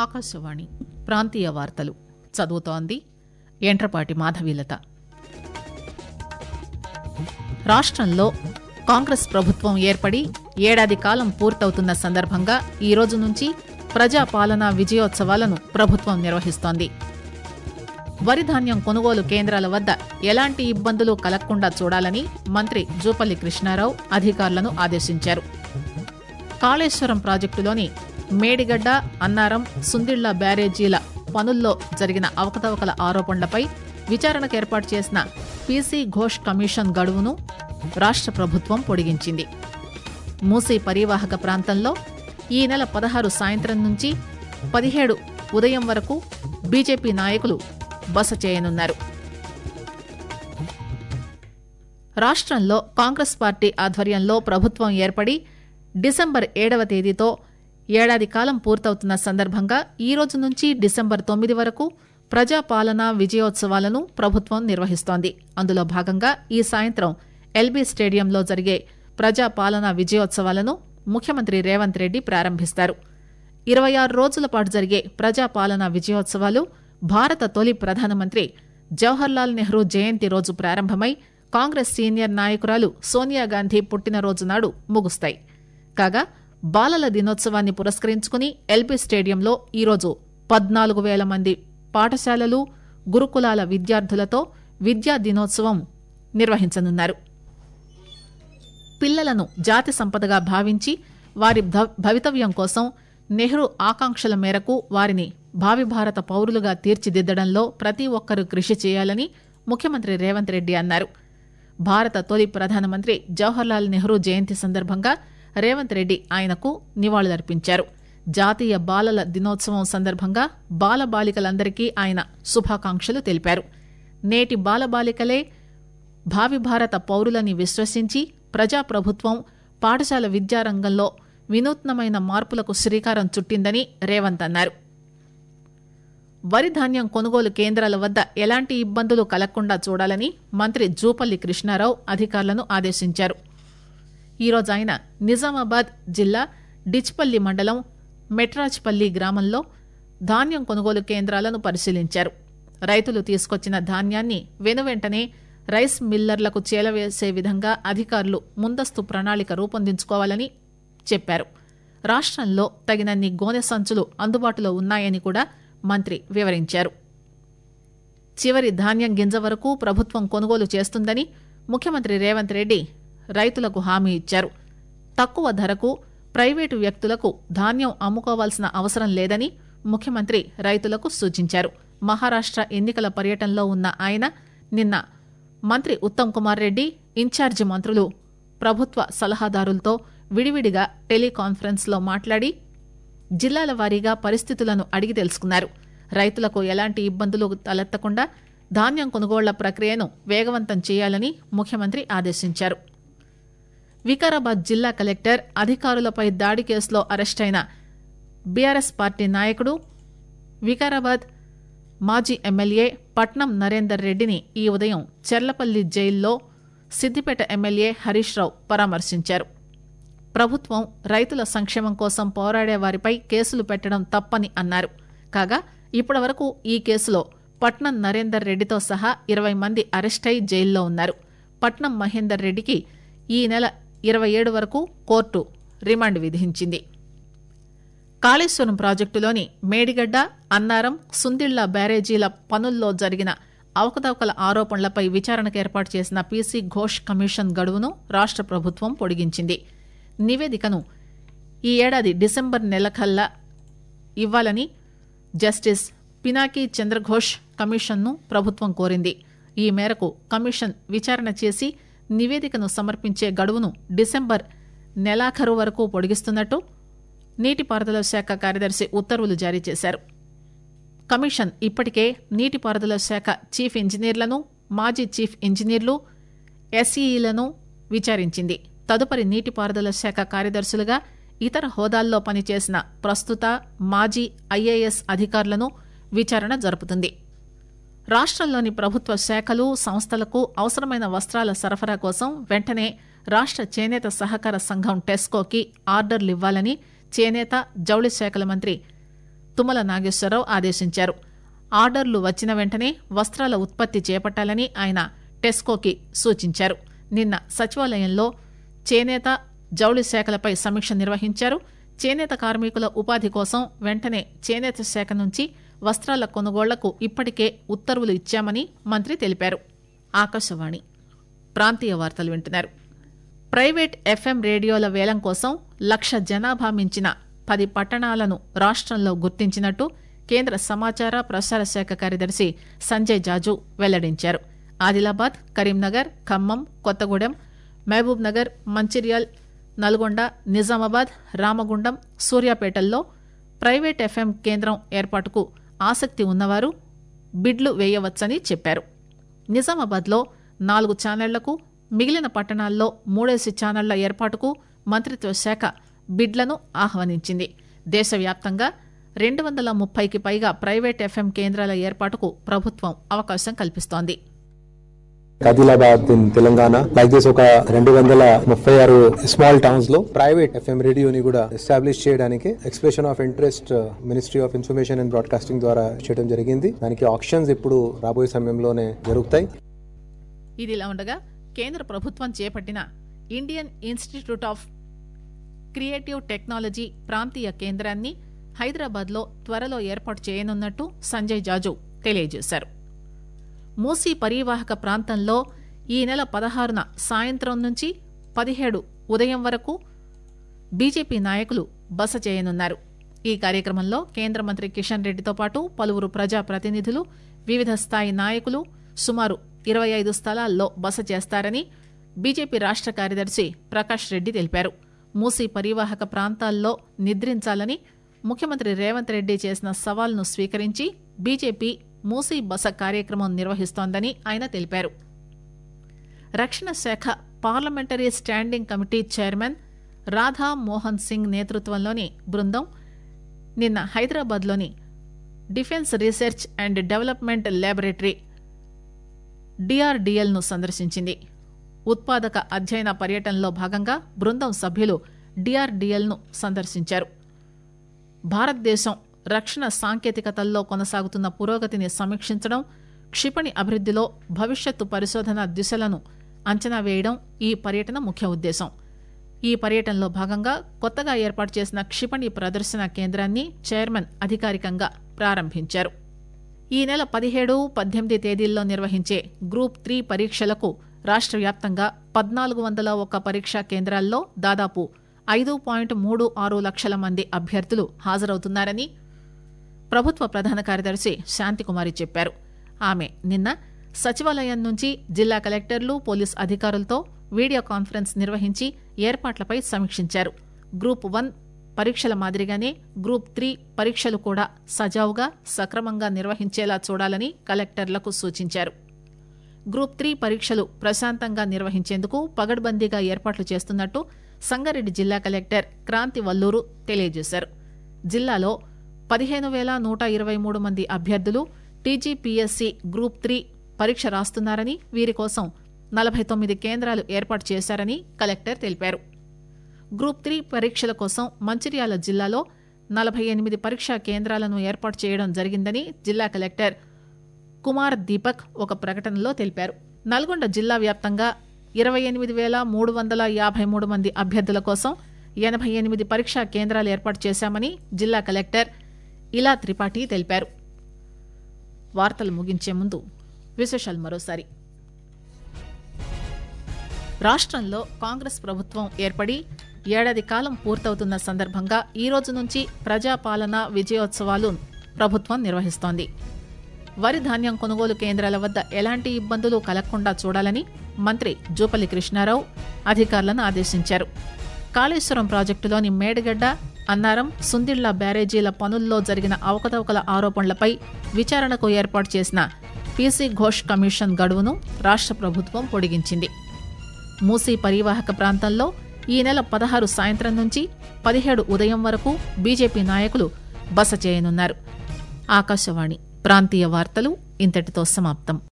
ఆకాశవాణి ప్రాంతీయ వార్తలు చదువుతోంది ఎంట్రపాటి మాధవీలత రాష్ట్రంలో కాంగ్రెస్ ప్రభుత్వం ఏర్పడి ఏడాది కాలం పూర్తవుతున్న సందర్భంగా ఈ రోజు నుంచి ప్రజాపాలనా విజయోత్సవాలను ప్రభుత్వం నిర్వహిస్తోంది వరి ధాన్యం కొనుగోలు కేంద్రాల వద్ద ఎలాంటి ఇబ్బందులు కలగకుండా చూడాలని మంత్రి జూపల్లి కృష్ణారావు అధికారులను ఆదేశించారు కాళేశ్వరం ప్రాజెక్టులోని మేడిగడ్డ అన్నారం సుందిళ్ల బ్యారేజీల పనుల్లో జరిగిన అవకతవకల ఆరోపణలపై విచారణకు ఏర్పాటు చేసిన పీసీ ఘోష్ కమిషన్ గడువును రాష్ట్ర ప్రభుత్వం పొడిగించింది మూసీ పరివాహక ప్రాంతంలో ఈ నెల పదహారు సాయంత్రం నుంచి పదిహేడు ఉదయం వరకు బీజేపీ నాయకులు బస చేయనున్నారు రాష్ట్రంలో కాంగ్రెస్ పార్టీ ఆధ్వర్యంలో ప్రభుత్వం ఏర్పడి డిసెంబర్ ఏడవ తేదీతో ఏడాది కాలం పూర్తవుతున్న సందర్భంగా ఈ రోజు నుంచి డిసెంబర్ తొమ్మిది వరకు ప్రజాపాలనా విజయోత్సవాలను ప్రభుత్వం నిర్వహిస్తోంది అందులో భాగంగా ఈ సాయంత్రం ఎల్బీ స్టేడియంలో జరిగే ప్రజాపాలనా విజయోత్సవాలను ముఖ్యమంత్రి రేవంత్ రెడ్డి ప్రారంభిస్తారు ఇరవై ఆరు రోజుల పాటు జరిగే ప్రజాపాలనా విజయోత్సవాలు భారత తొలి ప్రధానమంత్రి జవహర్లాల్ నెహ్రూ జయంతి రోజు ప్రారంభమై కాంగ్రెస్ సీనియర్ నాయకురాలు సోనియాగాంధీ పుట్టినరోజు నాడు ముగుస్తాయి కాగా బాలల దినోత్సవాన్ని పురస్కరించుకుని ఎల్బీ స్టేడియంలో ఈరోజు పద్నాలుగు వేల మంది పాఠశాలలు గురుకులాల విద్యార్థులతో విద్యా దినోత్సవం నిర్వహించనున్నారు పిల్లలను జాతి సంపదగా భావించి వారి భ- భవితవ్యం కోసం నెహ్రూ ఆకాంక్షల మేరకు వారిని భావి భారత పౌరులుగా తీర్చిదిద్దడంలో ప్రతి ఒక్కరూ కృషి చేయాలని ముఖ్యమంత్రి రేవంత్ రెడ్డి అన్నారు భారత తొలి ప్రధానమంత్రి జవహర్లాల్ నెహ్రూ జయంతి సందర్భంగా రేవంత్ రెడ్డి ఆయనకు నివాళులర్పించారు జాతీయ బాలల దినోత్సవం సందర్భంగా బాలబాలికలందరికీ ఆయన శుభాకాంక్షలు తెలిపారు నేటి బాలబాలికలే భావి భారత పౌరులని విశ్వసించి ప్రజాప్రభుత్వం పాఠశాల విద్యారంగంలో వినూత్నమైన మార్పులకు శ్రీకారం చుట్టిందని రేవంత్ అన్నారు వరి ధాన్యం కొనుగోలు కేంద్రాల వద్ద ఎలాంటి ఇబ్బందులు కలగకుండా చూడాలని మంత్రి జూపల్లి కృష్ణారావు అధికారులను ఆదేశించారు ఈరోజు ఆయన నిజామాబాద్ జిల్లా డిచ్పల్లి మండలం మెట్రాజ్పల్లి గ్రామంలో ధాన్యం కొనుగోలు కేంద్రాలను పరిశీలించారు రైతులు తీసుకొచ్చిన ధాన్యాన్ని వెనువెంటనే రైస్ మిల్లర్లకు చేలవేసే విధంగా అధికారులు ముందస్తు ప్రణాళిక రూపొందించుకోవాలని చెప్పారు రాష్ట్రంలో తగినన్ని గోనె సంచులు అందుబాటులో ఉన్నాయని కూడా మంత్రి వివరించారు చివరి ధాన్యం గింజ వరకు ప్రభుత్వం కొనుగోలు చేస్తుందని ముఖ్యమంత్రి రేవంత్ రెడ్డి రైతులకు హామీ ఇచ్చారు తక్కువ ధరకు ప్రైవేటు వ్యక్తులకు ధాన్యం అమ్ముకోవాల్సిన అవసరం లేదని ముఖ్యమంత్రి రైతులకు సూచించారు మహారాష్ట్ర ఎన్నికల పర్యటనలో ఉన్న ఆయన నిన్న మంత్రి ఉత్తమ్ కుమార్ రెడ్డి ఇన్ఛార్జి మంత్రులు ప్రభుత్వ సలహాదారులతో విడివిడిగా టెలికాన్ఫరెన్స్లో మాట్లాడి జిల్లాల వారీగా పరిస్థితులను అడిగి తెలుసుకున్నారు రైతులకు ఎలాంటి ఇబ్బందులు తలెత్తకుండా ధాన్యం కొనుగోళ్ల ప్రక్రియను వేగవంతం చేయాలని ముఖ్యమంత్రి ఆదేశించారు వికారాబాద్ జిల్లా కలెక్టర్ అధికారులపై దాడి కేసులో అరెస్టైన బీఆర్ఎస్ పార్టీ నాయకుడు వికారాబాద్ మాజీ ఎమ్మెల్యే పట్నం నరేందర్ రెడ్డిని ఈ ఉదయం చెర్లపల్లి జైల్లో సిద్దిపేట ఎమ్మెల్యే హరీష్ రావు పరామర్శించారు ప్రభుత్వం రైతుల సంక్షేమం కోసం పోరాడే వారిపై కేసులు పెట్టడం తప్పని అన్నారు కాగా ఇప్పటివరకు ఈ కేసులో పట్నం నరేందర్ రెడ్డితో సహా ఇరవై మంది అరెస్టై జైల్లో ఉన్నారు పట్నం మహేందర్ రెడ్డికి ఈ నెల ఇరవై ఏడు వరకు కోర్టు రిమాండ్ విధించింది కాళేశ్వరం ప్రాజెక్టులోని మేడిగడ్డ అన్నారం సుందిళ్ల బ్యారేజీల పనుల్లో జరిగిన అవకతవకల ఆరోపణలపై విచారణకు ఏర్పాటు చేసిన పీసీ ఘోష్ కమిషన్ గడువును రాష్ట్ర ప్రభుత్వం పొడిగించింది నివేదికను ఈ ఏడాది డిసెంబర్ నెలకల్లా ఇవ్వాలని జస్టిస్ పినాకీ చంద్రఘోష్ కమిషన్ను ప్రభుత్వం కోరింది ఈ మేరకు కమిషన్ విచారణ చేసి నివేదికను సమర్పించే గడువును డిసెంబర్ నెలాఖరు వరకు పొడిగిస్తున్నట్టు నీటిపారుదల శాఖ కార్యదర్శి ఉత్తర్వులు జారీ చేశారు కమిషన్ ఇప్పటికే నీటిపారుదల శాఖ చీఫ్ ఇంజనీర్లను మాజీ చీఫ్ ఇంజనీర్లు ఎస్ఈలను విచారించింది తదుపరి నీటిపారుదల శాఖ కార్యదర్శులుగా ఇతర హోదాల్లో పనిచేసిన ప్రస్తుత మాజీ ఐఏఎస్ అధికారులను విచారణ జరుపుతుంది రాష్ట్రంలోని ప్రభుత్వ శాఖలు సంస్థలకు అవసరమైన వస్త్రాల సరఫరా కోసం వెంటనే రాష్ట్ర చేనేత సహకార సంఘం టెస్కోకి ఆర్డర్లు ఇవ్వాలని చేనేత జౌళి శాఖల మంత్రి తుమ్మల నాగేశ్వరరావు ఆదేశించారు ఆర్డర్లు వచ్చిన వెంటనే వస్త్రాల ఉత్పత్తి చేపట్టాలని ఆయన టెస్కోకి సూచించారు నిన్న సచివాలయంలో చేనేత జౌళి శాఖలపై సమీక్ష నిర్వహించారు చేనేత కార్మికుల ఉపాధి కోసం వెంటనే చేనేత శాఖ నుంచి వస్త్రాల కొనుగోళ్లకు ఇప్పటికే ఉత్తర్వులు ఇచ్చామని మంత్రి తెలిపారు ఆకాశవాణి ప్రాంతీయ వార్తలు వింటున్నారు ప్రైవేట్ ఎఫ్ఎం రేడియోల వేలం కోసం లక్ష జనాభా మించిన పది పట్టణాలను రాష్ట్రంలో గుర్తించినట్టు కేంద్ర సమాచార ప్రసార శాఖ కార్యదర్శి సంజయ్ జాజు వెల్లడించారు ఆదిలాబాద్ కరీంనగర్ ఖమ్మం కొత్తగూడెం మహబూబ్ నగర్ మంచిర్యాల్ నల్గొండ నిజామాబాద్ రామగుండం సూర్యాపేటల్లో ప్రైవేట్ ఎఫ్ఎం కేంద్రం ఏర్పాటుకు ఆసక్తి ఉన్నవారు బిడ్లు వేయవచ్చని చెప్పారు నిజామాబాద్లో నాలుగు ఛానళ్లకు మిగిలిన పట్టణాల్లో మూడేసి ఛానళ్ల ఏర్పాటుకు మంత్రిత్వ శాఖ బిడ్లను ఆహ్వానించింది దేశవ్యాప్తంగా రెండు వందల ముప్పైకి పైగా ప్రైవేట్ ఎఫ్ఎం కేంద్రాల ఏర్పాటుకు ప్రభుత్వం అవకాశం కల్పిస్తోంది Adilabad in Telangana like this ఒక రెండు వందల ముప్పై ఆరు స్మాల్ టౌన్స్ లో ప్రైవేట్ ఎఫ్ఎం రేడియోని కూడా ఎస్టాబ్లిష్ చేయడానికి expression of interest ministry of information and broadcasting ద్వారా చేయడం జరిగింది దానికి ఆప్షన్స్ ఇప్పుడు రాబోయే సమయంలోనే జరుగుతాయి ఇదిలా ఉండగా కేంద్ర ప్రభుత్వం చేపట్టిన Indian institute of creative technology ప్రాంతీయ కేంద్రాన్ని హైదరాబాద్లో త్వరలో ఏర్పాటు చేయనున్నట్టు సంజయ్ జాజు తెలియజేశారు మూసీ పరీవాహక ప్రాంతంలో ఈ నెల పదహారున సాయంత్రం నుంచి పదిహేడు ఉదయం వరకు బీజేపీ నాయకులు బస చేయనున్నారు ఈ కార్యక్రమంలో కేంద్ర మంత్రి కిషన్ రెడ్డితో పాటు పలువురు ప్రజాప్రతినిధులు వివిధ స్థాయి నాయకులు సుమారు ఇరవై ఐదు స్థలాల్లో బస చేస్తారని బీజేపీ రాష్ట్ర కార్యదర్శి ప్రకాష్ రెడ్డి తెలిపారు మూసీ పరివాహక ప్రాంతాల్లో నిద్రించాలని ముఖ్యమంత్రి రేవంత్ రెడ్డి చేసిన సవాల్ను స్వీకరించి బీజేపీ మూసీ బస కార్యక్రమం నిర్వహిస్తోందని ఆయన తెలిపారు రక్షణ శాఖ parliamentary standing committee chairman Radha Mohan Singh నేతృత్వంలోని బృందం నిన్న హైదరాబాద్లోని defence research and development laboratory డిఆర్డీఎల్ను సందర్శించింది ఉత్పాదక అధ్యయన పర్యటనలో భాగంగా బృందం సభ్యులు డిఆర్డీఎల్ను సందర్శించారు భారతదేశం రక్షణ సాంకేతికతల్లో కొనసాగుతున్న పురోగతిని సమీక్షించడం క్షిపణి అభివృద్దిలో భవిష్యత్తు పరిశోధన దిశలను అంచనా వేయడం ఈ పర్యటన ముఖ్య ఉద్దేశం ఈ పర్యటనలో భాగంగా కొత్తగా ఏర్పాటు చేసిన క్షిపణి ప్రదర్శన కేంద్రాన్ని చైర్మన్ అధికారికంగా ప్రారంభించారు ఈ నెల పదిహేడు పద్దెనిమిది తేదీల్లో నిర్వహించే గ్రూప్ త్రీ పరీక్షలకు రాష్ట్ర వ్యాప్తంగా పద్నాలుగు వందల ఒక్క పరీక్షా కేంద్రాల్లో దాదాపు ఐదు పాయింట్ మూడు ఆరు లక్షల మంది అభ్యర్థులు హాజరవుతున్నారని ప్రభుత్వ ప్రధాన కార్యదర్శి శాంతికుమారి చెప్పారు ఆమె నిన్న సచివాలయం నుంచి జిల్లా కలెక్టర్లు పోలీస్ అధికారులతో వీడియో కాన్ఫరెన్స్ నిర్వహించి ఏర్పాట్లపై సమీక్షించారు గ్రూప్ వన్ పరీక్షల మాదిరిగానే గ్రూప్ త్రీ పరీక్షలు కూడా సజావుగా సక్రమంగా నిర్వహించేలా చూడాలని కలెక్టర్లకు సూచించారు గ్రూప్ త్రీ పరీక్షలు ప్రశాంతంగా నిర్వహించేందుకు పగడ్బందీగా ఏర్పాట్లు చేస్తున్నట్టు సంగారెడ్డి జిల్లా కలెక్టర్ క్రాంతి వల్లూరు తెలియజేశారు జిల్లాలో పదిహేను వేల నూట ఇరవై మూడు మంది అభ్యర్థులు టీజీపీఎస్సీ గ్రూప్ త్రీ పరీక్ష రాస్తున్నారని వీరి కోసం నలభై తొమ్మిది కేంద్రాలు ఏర్పాటు చేశారని కలెక్టర్ తెలిపారు గ్రూప్ త్రీ పరీక్షల కోసం మంచిర్యాల జిల్లాలో నలభై ఎనిమిది పరీక్షా కేంద్రాలను ఏర్పాటు చేయడం జరిగిందని జిల్లా కలెక్టర్ కుమార్ దీపక్ ఒక ప్రకటనలో తెలిపారు నల్గొండ జిల్లా వ్యాప్తంగా ఇరవై ఎనిమిది వేల మూడు వందల యాభై మూడు మంది అభ్యర్థుల కోసం ఎనభై ఎనిమిది పరీక్షా కేంద్రాలు ఏర్పాటు చేశామని జిల్లా కలెక్టర్ ఇలా త్రిపాఠి తెలిపారు వార్తలు ముగించే ముందు విశేషాలు మరోసారి రాష్ట్రంలో కాంగ్రెస్ ప్రభుత్వం ఏర్పడి ఏడాది కాలం పూర్తవుతున్న సందర్భంగా ఈ రోజు నుంచి ప్రజాపాలన విజయోత్సవాలు ప్రభుత్వం నిర్వహిస్తోంది వరి ధాన్యం కొనుగోలు కేంద్రాల వద్ద ఎలాంటి ఇబ్బందులు కలగకుండా చూడాలని మంత్రి జూపల్లి కృష్ణారావు అధికారులను ఆదేశించారు కాళేశ్వరం ప్రాజెక్టులోని మేడిగడ్డ అన్నారం సుందిళ్ల బ్యారేజీల పనుల్లో జరిగిన అవకతవకల ఆరోపణలపై విచారణకు ఏర్పాటు చేసిన పీసీ ఘోష్ కమిషన్ గడువును రాష్ట్ర ప్రభుత్వం పొడిగించింది మూసీ పరివాహక ప్రాంతంలో ఈ నెల పదహారు సాయంత్రం నుంచి పదిహేడు ఉదయం వరకు బీజేపీ నాయకులు బస చేయనున్నారు ఆకాశవాణి ప్రాంతీయ వార్తలు ఇంతటితో సమాప్తం